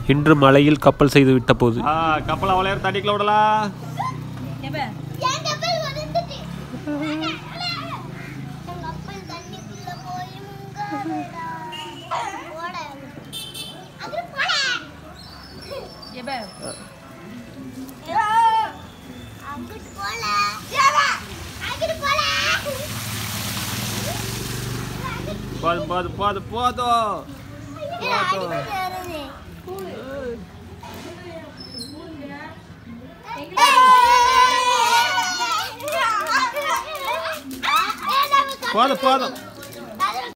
இன்று மலையில் கப்பல் செய்து விட்ட போது ஆ கப்பல் அவளையார் தண்ணிக்குள்ள விடலாம் எப்ப என் கப்பல் வந்துட்டு என் கப்பல் தண்ணிக்குள்ள போய் முங்காதடா. போட. அது போட. எப்ப அங்கிட்டு போல. அங்கிட்டு போல. போதும் போதும் போதும் போதும் இது அடிபட்டு வருது. போதும் போதும்